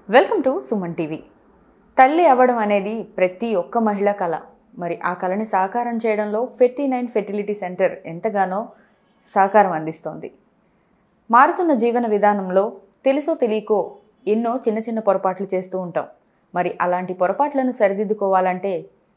welcome to Suman TV తల్లి అవ్వడం అనేది ప్రతి ఒక్క మహిళ కళ మరి ఆ కళని సాకారం చేయడంలో ఫెర్టీ నైన్ ఫెర్టిలిటీ సెంటర్ ఎంతగానో సహకారం అందిస్తోంది మారుతున్న జీవన విధానంలో తెలుసో తెలియకో ఎన్నో చిన్న చిన్న పొరపాట్లు చేస్తూ ఉంటాం మరి అలాంటి పొరపాట్లను సరిదిద్దుకోవాలంటే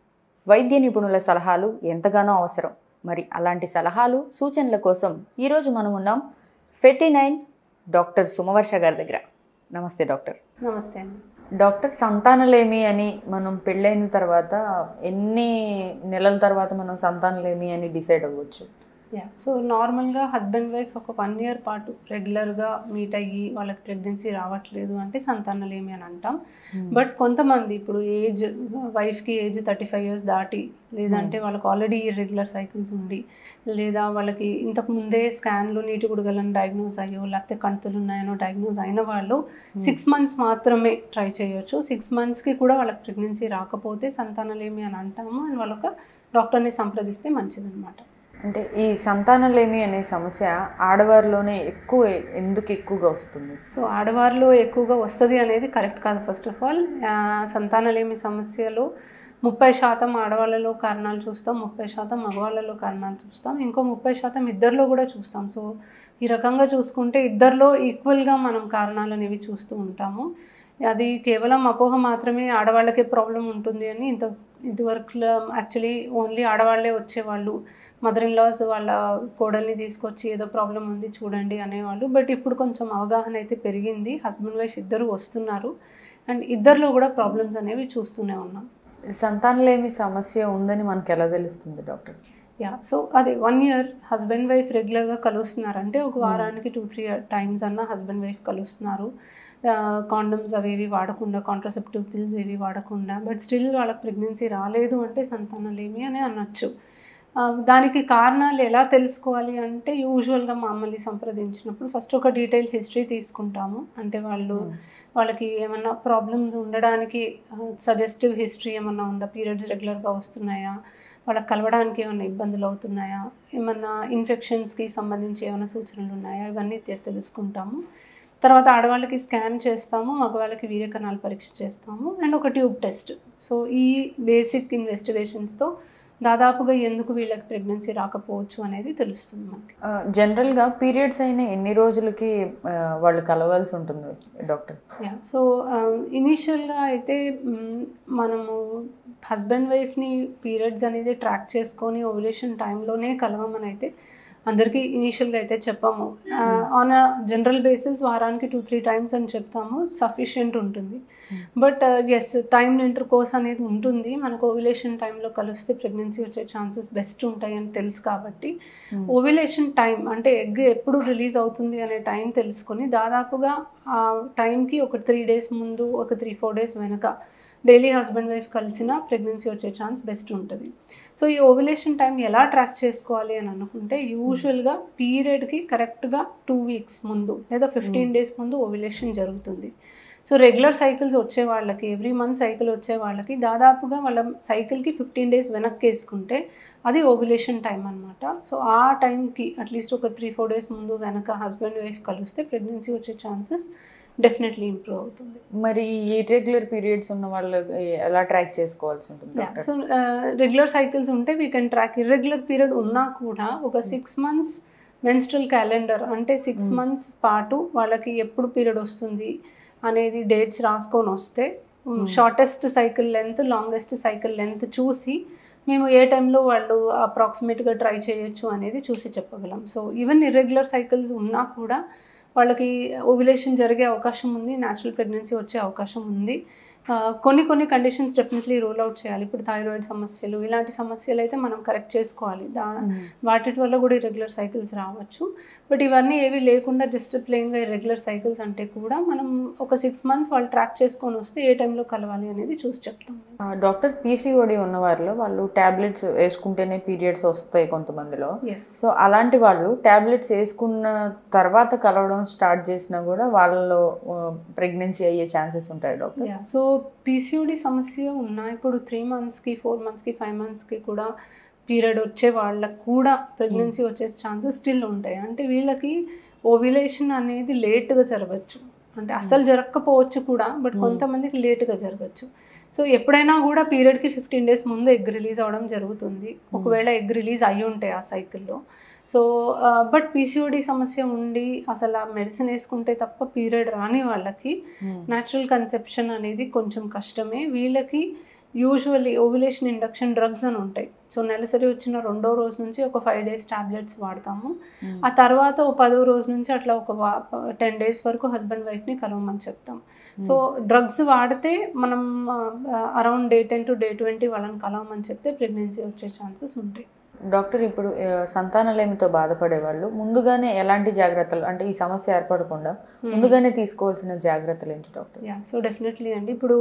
వైద్య నిపుణుల సలహాలు ఎంతగానో అవసరం మరి అలాంటి సలహాలు సూచనల కోసం ఈరోజు మనం ఉన్నాం ఫెర్టీ నైన్ డాక్టర్ సుమవర్ష గారి దగ్గర నమస్తే డాక్టర్ నమస్తే అండి డాక్టర్ సంతానలేమి అని మనం పెళ్ళైన తర్వాత ఎన్ని నెలల తర్వాత మనం సంతానలేమి అని డిసైడ్ అవ్వచ్చు యా సో నార్మల్గా హస్బెండ్ వైఫ్ ఒక వన్ ఇయర్ పాటు రెగ్యులర్గా మీట్ అయ్యి వాళ్ళకి ప్రెగ్నెన్సీ రావట్లేదు అంటే సంతానలేమి అని అంటాం బట్ కొంతమంది ఇప్పుడు ఏజ్ వైఫ్కి ఏజ్ థర్టీ ఫైవ్ ఇయర్స్ దాటి లేదంటే వాళ్ళకి ఆల్రెడీ ఇర్రెగ్యులర్ సైకిల్స్ ఉండి లేదా వాళ్ళకి ఇంతకు ముందే స్కాన్లు నీటి గుడగలను డయాగ్నోస్ అయ్యో లేకపోతే కణుతులు ఉన్నాయనో డయాగ్నోస్ అయిన వాళ్ళు సిక్స్ మంత్స్ మాత్రమే ట్రై చేయొచ్చు సిక్స్ మంత్స్కి కూడా వాళ్ళకి ప్రెగ్నెన్సీ రాకపోతే సంతానలేమి అని అంటాము అండ్ వాళ్ళొక డాక్టర్ని సంప్రదిస్తే మంచిదన్నమాట అంటే ఈ సంతానలేమి అనే సమస్య ఆడవారిలోనే ఎక్కువ ఎందుకు ఎక్కువగా వస్తుంది సో ఆడవారిలో ఎక్కువగా వస్తుంది అనేది కరెక్ట్ కాదు ఫస్ట్ ఆఫ్ ఆల్ సంతానలేమి సమస్యలు ముప్పై శాతం ఆడవాళ్ళలో కారణాలు చూస్తాం ముప్పై శాతం మగవాళ్ళలో కారణాలు చూస్తాం ఇంకో ముప్పై శాతం ఇద్దరిలో కూడా చూస్తాం సో ఈ రకంగా చూసుకుంటే ఇద్దరిలో ఈక్వల్గా మనం కారణాలు అనేవి చూస్తూ ఉంటాము అది కేవలం అపోహ మాత్రమే ఆడవాళ్ళకే ప్రాబ్లం ఉంటుంది అని ఇంత ఇదివరకు యాక్చువల్లీ ఓన్లీ ఆడవాళ్ళే వచ్చేవాళ్ళు మదర్ ఇన్ లాస్ వాళ్ళ కోడల్ని తీసుకొచ్చి ఏదో ప్రాబ్లం ఉంది చూడండి అనేవాళ్ళు బట్ ఇప్పుడు కొంచెం అవగాహన అయితే పెరిగింది హస్బెండ్ వైఫ్ ఇద్దరు వస్తున్నారు అండ్ ఇద్దరిలో కూడా ప్రాబ్లమ్స్ అనేవి చూస్తూనే ఉన్నాం సంతానలేమి సమస్య ఉందని మనకు ఎలా తెలుస్తుంది డాక్టర్ యా సో అదే వన్ ఇయర్ హస్బెండ్ వైఫ్ రెగ్యులర్గా కలుస్తున్నారు అంటే ఒక వారానికి టూ త్రీ టైమ్స్ అన్న హస్బెండ్ వైఫ్ కలుస్తున్నారు కాండమ్స్ అవి ఇవి వాడకుండా కాంట్రసెప్టివ్ పిల్స్ ఏవి వాడకుండా బట్ స్టిల్ వాళ్ళకి ప్రెగ్నెన్సీ రాలేదు అంటే సంతానలేమి అని అనొచ్చు ఆ, దానికి కారణాలు ఎలా తెలుసుకోవాలి అంటే యూజువల్గా మమ్మల్ని సంప్రదించినప్పుడు ఫస్ట్ ఒక డీటెయిల్ హిస్టరీ తీసుకుంటాము అంటే వాళ్ళు వాళ్ళకి ఏమన్నా ప్రాబ్లమ్స్ ఉండడానికి సజెస్టివ్ హిస్టరీ ఏమన్నా ఉందా పీరియడ్స్ రెగ్యులర్గా వస్తున్నాయా వాళ్ళకి కలవడానికి ఏమైనా ఇబ్బందులు అవుతున్నాయా ఏమన్నా ఇన్ఫెక్షన్స్కి సంబంధించి ఏమైనా సూచనలు ఉన్నాయా ఇవన్నీ తె- తెలుసుకుంటాము తర్వాత ఆడవాళ్ళకి స్కాన్ చేస్తాము మగవాళ్ళకి వీర్యకణాలు పరీక్ష చేస్తాము అండ్ ఒక ట్యూబ్ టెస్ట్ సో ఈ బేసిక్ ఇన్వెస్టిగేషన్స్తో దాదాపుగా ఎందుకు వీళ్ళకి ప్రెగ్నెన్సీ రాకపోవచ్చు అనేది తెలుస్తుంది మనకి ఆ, జనరల్గా పీరియడ్స్ అయిన ఎన్ని రోజులకి ఆ, వాళ్ళు కలవాల్సి ఉంటుంది డాక్టర్ యా సో ఇనీషియల్గా అయితే మ్, మనము హస్బెండ్ వైఫ్ని పీరియడ్స్ అనేది ట్రాక్ చేసుకొని ఓవులేషన్ టైంలోనే కలవమని అయితే అందరికీ ఇనీషియల్గా అయితే చెప్పాము ఆన్ అ జనరల్ బేసిస్ వారానికి టూ త్రీ టైమ్స్ అని చెప్తాము సఫిషియెంట్ ఉంటుంది బట్ ఎస్ టైం ఇంటర్ కోర్స్ అనేది ఉంటుంది మనకు ఓవిలేషన్ టైంలో కలిస్తే ప్రెగ్నెన్సీ వచ్చే ఛాన్సెస్ బెస్ట్ ఉంటాయి అని తెలుసు కాబట్టి ఓవిలేషన్ టైం అంటే ఎగ్ ఎప్పుడు రిలీజ్ అవుతుంది అనే టైం తెలుసుకొని దాదాపుగా ఆ టైంకి ఒక త్రీ డేస్ ముందు ఒక త్రీ ఫోర్ డేస్ వెనక డైలీ హస్బెండ్ వైఫ్ కలిసిన ప్రెగ్నెన్సీ వచ్చే ఛాన్స్ బెస్ట్ ఉంటుంది సో ఈ ఓవిలేషన్ టైం ఎలా ట్రాక్ చేసుకోవాలి అని అనుకుంటే యూజువల్గా పీరియడ్కి కరెక్ట్గా టూ వీక్స్ ముందు లేదా ఫిఫ్టీన్ డేస్ ముందు ఓవిలేషన్ జరుగుతుంది సో రెగ్యులర్ సైకిల్స్ వచ్చే వాళ్ళకి ఎవ్రీ మంత్ సైకిల్ వచ్చే వాళ్ళకి దాదాపుగా వాళ్ళ సైకిల్కి ఫిఫ్టీన్ డేస్ వెనక్కి వేసుకుంటే అది ఓవిలేషన్ టైం అనమాట సో ఆ టైంకి అట్లీస్ట్ ఒక త్రీ ఫోర్ డేస్ ముందు వెనక హస్బెండ్ వైఫ్ కలిస్తే ప్రెగ్నెన్సీ వచ్చే ఛాన్సెస్ డెఫినెట్లీ ఇంప్రూవ్ అవుతుంది మరి ఇర్రెగ్యులర్ పీరియడ్స్ ఉన్న వాళ్ళు ఎలా ట్రాక్ చేసుకోవాల్సి ఉంటుంది డాక్టర్ సో రెగ్యులర్ సైకిల్స్ ఉంటే we can track irregular period ఉన్నా కూడా ఒక సిక్స్ మంత్స్ మెన్స్ట్రల్ క్యాలెండర్ అంటే సిక్స్ మంత్స్ పాటు వాళ్ళకి ఎప్పుడు పీరియడ్ వస్తుంది అనేది డేట్స్ రాసుకొని వస్తే shortest cycle length longest cycle length చూసి మేము ఏ టైంలో వాళ్ళు అప్రాక్సిమేట్గా ట్రై చేయొచ్చు అనేది చూసి చెప్పగలం సో ఈవెన్ ఇర్రెగ్యులర్ సైకిల్స్ ఉన్నా కూడా వాళ్ళకి ఓవిలేషన్ జరిగే అవకాశం ఉంది న్యాచురల్ ప్రెగ్నెన్సీ వచ్చే అవకాశం ఉంది ఆ, కొన్ని కొన్ని కండిషన్స్ డెఫినెట్లీ రూల్ అవుట్ చేయాలి ఇప్పుడు థైరాయిడ్ సమస్యలు ఇలాంటి సమస్యలు అయితే మనం కరెక్ట్ చేసుకోవాలి దా వాటి వల్ల కూడా ఇరెగ్యులర్ సైకిల్స్ రావచ్చు బట్ ఇవన్నీ ఏవి లేకుండా జస్ట్ ప్లెయిన్గా ఇరెగ్యులర్ సైకిల్స్ అంటే కూడా మనం ఒక సిక్స్ మంత్స్ వాళ్ళు ట్రాక్ చేసుకొని వస్తే ఏ టైంలో కలవాలి అనేది చూసి చెప్తాం ఆ, డాక్టర్ పీసీఓడి ఉన్న వారిలో వాళ్ళు టాబ్లెట్స్ వేసుకుంటేనే పీరియడ్స్ వస్తాయి కొంతమందిలో ఎస్ సో అలాంటి వాళ్ళు టాబ్లెట్స్ వేసుకున్న తర్వాత కలవడం స్టార్ట్ చేసినా కూడా వాళ్ళలో ప్రెగ్నెన్సీ అయ్యే ఛాన్సెస్ ఉంటాయి డాక్టర్ యా సో పీసీఓడి సమస్య ఉన్నా ఇప్పుడు త్రీ మంత్స్కి ఫోర్ మంత్స్కి ఫైవ్ మంత్స్కి కూడా పీరియడ్ వచ్చే వాళ్ళకు కూడా ప్రెగ్నెన్సీ వచ్చే ఛాన్సెస్ స్టిల్ ఉంటాయి అంటే వీళ్ళకి ఓవిలేషన్ అనేది లేట్గా జరగచ్చు అంటే అస్సలు జరగకపోవచ్చు కూడా బట్ కొంతమందికి లేట్గా జరగచ్చు సో ఎప్పుడైనా కూడా పీరియడ్కి ఫిఫ్టీన్ డేస్ ముందు ఎగ్ రిలీజ్ అవ్వడం జరుగుతుంది ఒకవేళ ఎగ్ రిలీజ్ అయ్యి ఉంటాయి ఆ సైకిల్లో సో బట్ పీసీఓడి సమస్య ఉండి అసలు ఆ మెడిసిన్ వేసుకుంటే తప్ప పీరియడ్ రాని వాళ్ళకి న్యాచురల్ కన్సెప్షన్ అనేది కొంచెం కష్టమే వీళ్ళకి యూజువల్లీ ఓవ్యులేషన్ ఇండక్షన్ డ్రగ్స్ అని ఉంటాయి సో నెలసరి వచ్చిన రెండో రోజు నుంచి ఒక ఫైవ్ డేస్ టాబ్లెట్స్ వాడతాము ఆ తర్వాత ఒక పదో రోజు నుంచి అట్లా ఒక టెన్ డేస్ వరకు హస్బెండ్ వైఫ్ని కలవమని చెప్తాం సో డ్రగ్స్ వాడితే మనం around day ten to day twenty వాళ్ళని కలవమని చెప్తే ప్రెగ్నెన్సీ వచ్చే ఛాన్సెస్ ఉంటాయి డాక్టర్ ఇప్పుడు ఆ, సంతానలేమితో బాధపడే వాళ్ళు ముందుగానే ఎలాంటి జాగ్రత్తలు అంటే ఈ సమస్య ఏర్పడకుండా ముందుగానే తీసుకోవాల్సిన జాగ్రత్తలు ఏంటి డాక్టర్ యా సో డెఫినెట్లీ అండి ఇప్పుడు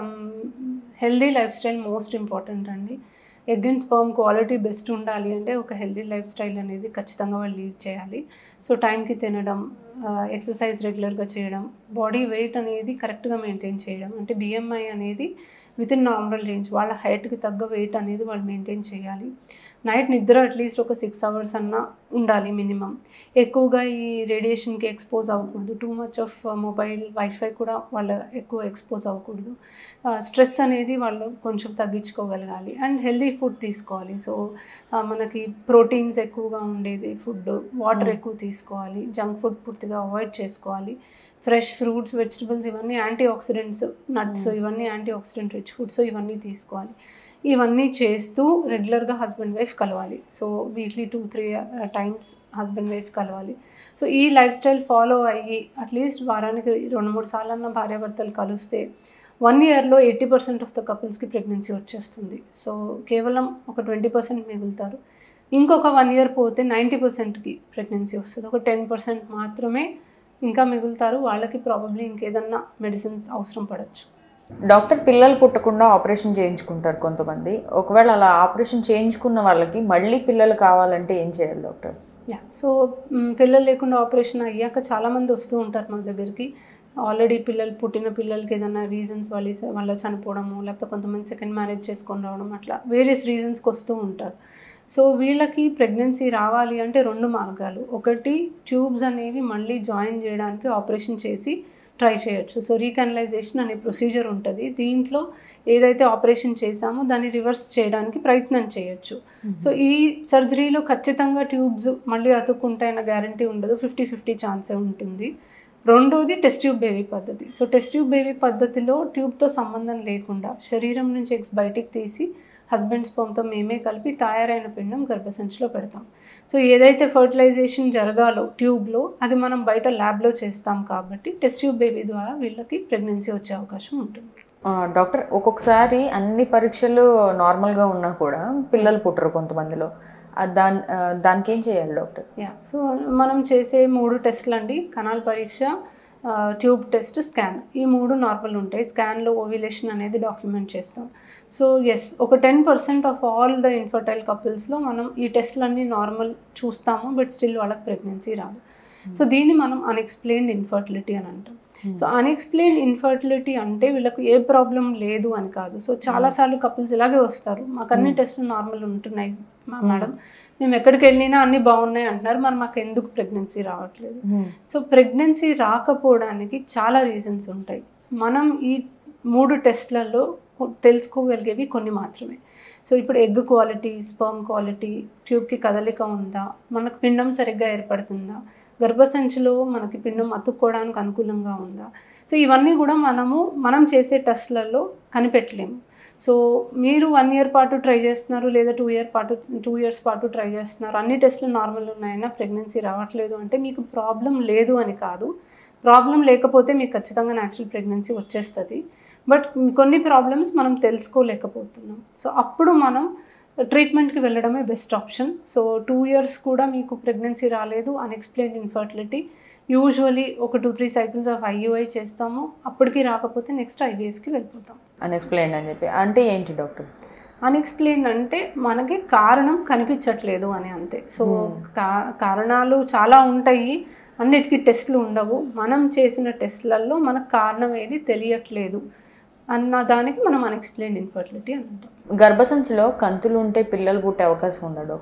healthy life style most important అండి egg and sperm quality best ఉండాలి అంటే ఒక హెల్దీ లైఫ్ స్టైల్ అనేది ఖచ్చితంగా వాళ్ళు లీడ్ చేయాలి సో టైంకి తినడం ఎక్సర్సైజ్ రెగ్యులర్గా చేయడం బాడీ వెయిట్ అనేది కరెక్ట్గా మెయింటైన్ చేయడం అంటే బిఎంఐ అనేది విత్ ఇన్ నార్మల్ రేంజ్ వాళ్ళ హైట్కి తగ్గ వెయిట్ అనేది వాళ్ళు మెయింటైన్ చేయాలి నైట్ నిద్ర అట్లీస్ట్ ఒక సిక్స్ అవర్స్ అన్నా ఉండాలి మినిమం ఎక్కువగా ఈ రేడియేషన్కి ఎక్స్పోజ్ అవ్వకూడదు too much of mobile wifi కూడా వాళ్ళు ఎక్కువ ఎక్స్పోజ్ అవ్వకూడదు స్ట్రెస్ అనేది వాళ్ళు కొంచెం తగ్గించుకోగలగాలి అండ్ హెల్దీ ఫుడ్ తీసుకోవాలి సో మనకి ప్రోటీన్స్ ఎక్కువగా ఉండేది ఫుడ్ వాటర్ ఎక్కువ తీసుకోవాలి జంక్ ఫుడ్ పూర్తిగా అవాయిడ్ చేసుకోవాలి ఫ్రెష్ ఫ్రూట్స్ వెజిటబుల్స్ ఇవన్నీ యాంటీ ఆక్సిడెంట్స్ నట్స్ ఇవన్నీ యాంటీ ఆక్సిడెంట్ రిచ్ ఫుడ్స్ ఇవన్నీ తీసుకోవాలి ఇవన్నీ చేస్తూ రెగ్యులర్గా హస్బెండ్ వైఫ్ కలవాలి so weekly two three times husband wife కలవాలి సో ఈ లైఫ్ స్టైల్ ఫాలో అయ్యి అట్లీస్ట్ వారానికి రెండు మూడు సార్లు అన్న భార్యాభర్తలు కలిస్తే వన్ ఇయర్లో ఎయిటీ పర్సెంట్ ఆఫ్ ద కపుల్స్కి ప్రెగ్నెన్సీ వచ్చేస్తుంది సో కేవలం ఒక ట్వంటీ పర్సెంట్ మిగులుతారు ఇంకొక వన్ ఇయర్ పోతే నైంటీ పర్సెంట్కి ప్రెగ్నెన్సీ వస్తుంది ఒక టెన్ పర్సెంట్ మాత్రమే ఇంకా మిగులుతారు వాళ్ళకి ప్రాబబ్లీ ఇంకేదన్నా మెడిసిన్స్ అవసరం పడవచ్చు డాక్టర్ పిల్లలు పుట్టకుండా ఆపరేషన్ చేయించుకుంటారు కొంతమంది ఒకవేళ అలా ఆపరేషన్ చేయించుకున్న వాళ్ళకి మళ్ళీ పిల్లలు కావాలంటే ఏం చేయాలి డాక్టర్ యా సో మ్, పిల్లలు లేకుండా ఆపరేషన్ అయ్యాక చాలామంది వస్తూ ఉంటారు మా దగ్గరికి ఆల్రెడీ పిల్లలు పుట్టిన పిల్లలకి ఏదైనా రీజన్స్ వాళ్ళ వాళ్ళ చనిపోవడము లేకపోతే కొంతమంది సెకండ్ మ్యారేజ్ చేసుకొని రావడం అట్లా వేరియస్ రీజన్స్కి వస్తూ ఉంటారు సో వీళ్ళకి ప్రెగ్నెన్సీ రావాలి అంటే రెండు మార్గాలు ఒకటి ట్యూబ్స్ అనేవి మళ్ళీ జాయిన్ చేయడానికి ఆపరేషన్ చేసి ట్రై చేయొచ్చు సో రీకనలైజేషన్ అనే ప్రొసీజర్ ఉంటుంది దీంట్లో ఏదైతే ఆపరేషన్ చేశామో దాన్ని రివర్స్ చేయడానికి ప్రయత్నం చేయొచ్చు సో ఈ సర్జరీలో ఖచ్చితంగా ట్యూబ్స్ మళ్ళీ అతుక్కుంటాయన్న గ్యారంటీ ఉండదు ఫిఫ్టీ ఫిఫ్టీ ఛాన్సే ఉంటుంది రెండోది టెస్ట్ ట్యూబ్ బేబీ పద్ధతి సో టెస్ట్ ట్యూబ్ బేబీ పద్ధతిలో ట్యూబ్తో సంబంధం లేకుండా శరీరం నుంచి ఎగ్స్ బయటికి తీసి హస్బెండ్ స్పమ్తో మేమే కలిపి తయారైన పిండం గర్భసంచిలో పెడతాం సో ఏదైతే ఫర్టిలైజేషన్ జరగాలో ట్యూబ్లో అది మనం బయట ల్యాబ్లో చేస్తాం కాబట్టి టెస్ట్ ట్యూబ్ బేబీ ద్వారా వీళ్ళకి ప్రెగ్నెన్సీ వచ్చే అవకాశం ఉంటుంది ఆ, డాక్టర్ ఒక్కొక్కసారి అన్ని పరీక్షలు నార్మల్గా ఉన్నా కూడా పిల్లలు పుట్టరు కొంతమందిలో ఆ, దాని ఆ, దానికి ఏం చేయాలి డాక్టర్ యా సో మనం చేసే మూడు టెస్ట్లు అండి కణాల పరీక్ష ఆ, ట్యూబ్ టెస్ట్ స్కాన్ ఈ మూడు నార్మల్ ఉంటాయి స్కాన్లో ఓవిలేషన్ అనేది డాక్యుమెంట్ చేస్తాం సో ఎస్ ఒక ten percent of all the infertile కపుల్స్లో మనం ఈ టెస్ట్లన్నీ నార్మల్ చూస్తాము బట్ స్టిల్ వాళ్ళకి ప్రెగ్నెన్సీ రాదు సో దీన్ని మనం అన్ఎక్స్ప్లెయిన్డ్ ఇన్ఫర్టిలిటీ అని అంటాం సో అన్ఎక్స్ప్లెయిన్ ఇన్ఫర్టిలిటీ అంటే వీళ్ళకి ఏ ప్రాబ్లం లేదు అని కాదు సో చాలాసార్లు కపుల్స్ ఇలాగే వస్తారు మాకు అన్ని టెస్టులు నార్మల్ ఉంటున్నాయి మా మేడం మేము ఎక్కడికి వెళ్ళినా అన్ని బాగున్నాయి అంటున్నారు మరి మాకు ఎందుకు ప్రెగ్నెన్సీ రావట్లేదు సో ప్రెగ్నెన్సీ రాకపోవడానికి చాలా రీజన్స్ ఉంటాయి మనం ఈ మూడు టెస్ట్లలో తెలుసుకోగలిగేవి కొన్ని మాత్రమే సో ఇప్పుడు ఎగ్ క్వాలిటీ స్పర్మ్ క్వాలిటీ ట్యూబ్కి కదలిక ఉందా మనకు పిండం సరిగ్గా ఏర్పడుతుందా గర్భసంచిలో మనకి పిండం అతుక్కోవడానికి అనుకూలంగా ఉందా సో ఇవన్నీ కూడా మనము మనం చేసే టెస్ట్లలో కనిపెట్టలేము సో మీరు వన్ ఇయర్ పాటు ట్రై చేస్తున్నారు లేదా టూ ఇయర్ పాటు టూ ఇయర్స్ పాటు ట్రై చేస్తున్నారు అన్ని టెస్టులు నార్మల్ ఉన్నాయన్నా ప్రెగ్నెన్సీ రావట్లేదు అంటే మీకు ప్రాబ్లం లేదు అని కాదు ప్రాబ్లం లేకపోతే మీకు ఖచ్చితంగా న్యాచురల్ ప్రెగ్నెన్సీ వచ్చేస్తుంది బట్ కొన్ని ప్రాబ్లమ్స్ మనం తెలుసుకోలేకపోతున్నాం సో అప్పుడు మనం ట్రీట్మెంట్కి వెళ్ళడమే best option so two years కూడా మీకు ప్రెగ్నెన్సీ రాలేదు అన్ఎక్స్ప్లెయిన్ ఇన్ఫర్టిలిటీ యూజువలీ ఒక two three cycles of IUI చేస్తాము అప్పటికి రాకపోతే నెక్స్ట్ ఐవీఎఫ్కి వెళ్ళిపోతాం అన్ఎక్స్ప్లెయిన్ అని చెప్పి అంటే ఏంటి డాక్టర్ అన్ఎక్స్ప్లెయిన్ అంటే మనకి కారణం కనిపించట్లేదు అని అంతే సో కా కారణాలు చాలా ఉంటాయి అన్నిటికీ టెస్ట్లు ఉండవు మనం చేసిన టెస్ట్లలో మనకు కారణం ఏది తెలియట్లేదు అన్న దానికి మనం అన్ఎక్స్ప్లెయిన్ ఇన్ఫర్టిలిటీ అని అంటాం గర్భసంచిలో కంతులు ఉంటే పిల్లలు పుట్టే అవకాశం ఉందా డాక్టర్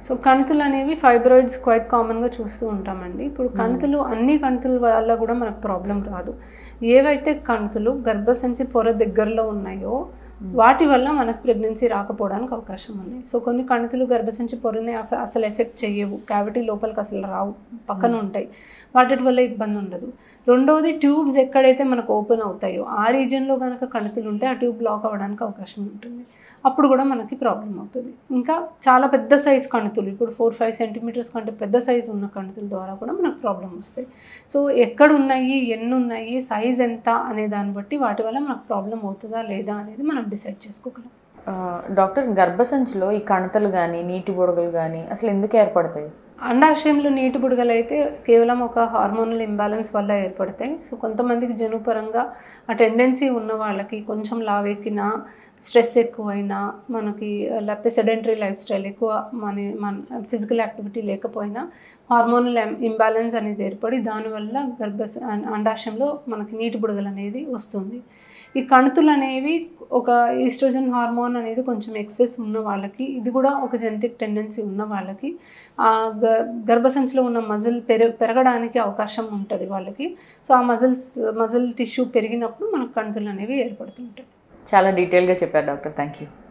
సో కణుతులు అనేవి ఫైబ్రాయిడ్స్ క్వైట్ కామన్గా చూస్తూ ఉంటామండి ఇప్పుడు కణుతులు అన్ని కణుతుల వల్ల కూడా మనకు ప్రాబ్లం రాదు ఏవైతే కణుతులు గర్భసంచి పొర దగ్గరలో ఉన్నాయో వాటి వల్ల మనకు ప్రెగ్నెన్సీ రాకపోవడానికి అవకాశం ఉంది సో కొన్ని కణుతులు గర్భసంచి పొరని అస- అసలు ఎఫెక్ట్ చేయవు క్యావిటీ లోపలికి అసలు రావు పక్కన ఉంటాయి వాటి వల్ల ఇబ్బంది ఉండదు రెండవది ట్యూబ్స్ ఎక్కడైతే మనకు ఓపెన్ అవుతాయో ఆ రీజియన్లో కనుక కణుతులు ఉంటే ఆ ట్యూబ్ బ్లాక్ అవ్వడానికి అవకాశం ఉంటుంది అప్పుడు కూడా మనకి ప్రాబ్లం అవుతుంది ఇంకా చాలా పెద్ద సైజ్ కణుతులు ఇప్పుడు ఫోర్ ఫైవ్ సెంటీమీటర్స్ కంటే పెద్ద సైజు ఉన్న కణుతుల ద్వారా కూడా మనకు ప్రాబ్లం వస్తాయి సో ఎక్కడ ఉన్నాయి ఎన్ని ఉన్నాయి సైజ్ ఎంత అనే దాన్ని బట్టి వాటి వల్ల మనకు ప్రాబ్లం అవుతుందా లేదా అనేది మనం డిసైడ్ చేసుకోగలం ఆ, డాక్టర్ గర్భసంచిలో ఈ కణతలు కానీ నీటి బుడగలు కానీ అసలు ఎందుకు ఏర్పడతాయి అండాశయంలో నీటి బుడగలు అయితే కేవలం ఒక హార్మోనల్ ఇంబ్యాలెన్స్ వల్ల ఏర్పడతాయి సో కొంతమందికి జనుపరంగా ఆ టెండెన్సీ ఉన్న వాళ్ళకి కొంచెం లావెక్కినా స్ట్రెస్ ఎక్కువైనా మనకి లేకపోతే సెడెంటరీ లైఫ్ స్టైల్ ఎక్కువ మన మన ఫిజికల్ యాక్టివిటీ లేకపోయినా హార్మోనల్ ఇంబ్యాలెన్స్ అనేది ఏర్పడి దానివల్ల గర్భ అండాశయంలో మనకి నీటి బుడగలు అనేది వస్తుంది ఈ కణుతులు అనేవి ఒక ఈస్ట్రోజన్ హార్మోన్ అనేది కొంచెం ఎక్సెస్ ఉన్న వాళ్ళకి ఇది కూడా ఒక జెనెటిక్ టెండెన్సీ ఉన్న వాళ్ళకి ఆ గ గర్భసంచిలో ఉన్న మజిల్ పెరగ పెరగడానికి అవకాశం ఉంటుంది వాళ్ళకి సో ఆ మజిల్స్ మజిల్ టిష్యూ పెరిగినప్పుడు మనకు కణుతులు అనేవి ఏర్పడుతుంటాయి చాలా డీటెయిల్గా చెప్పారు డాక్టర్ థ్యాంక్ యూ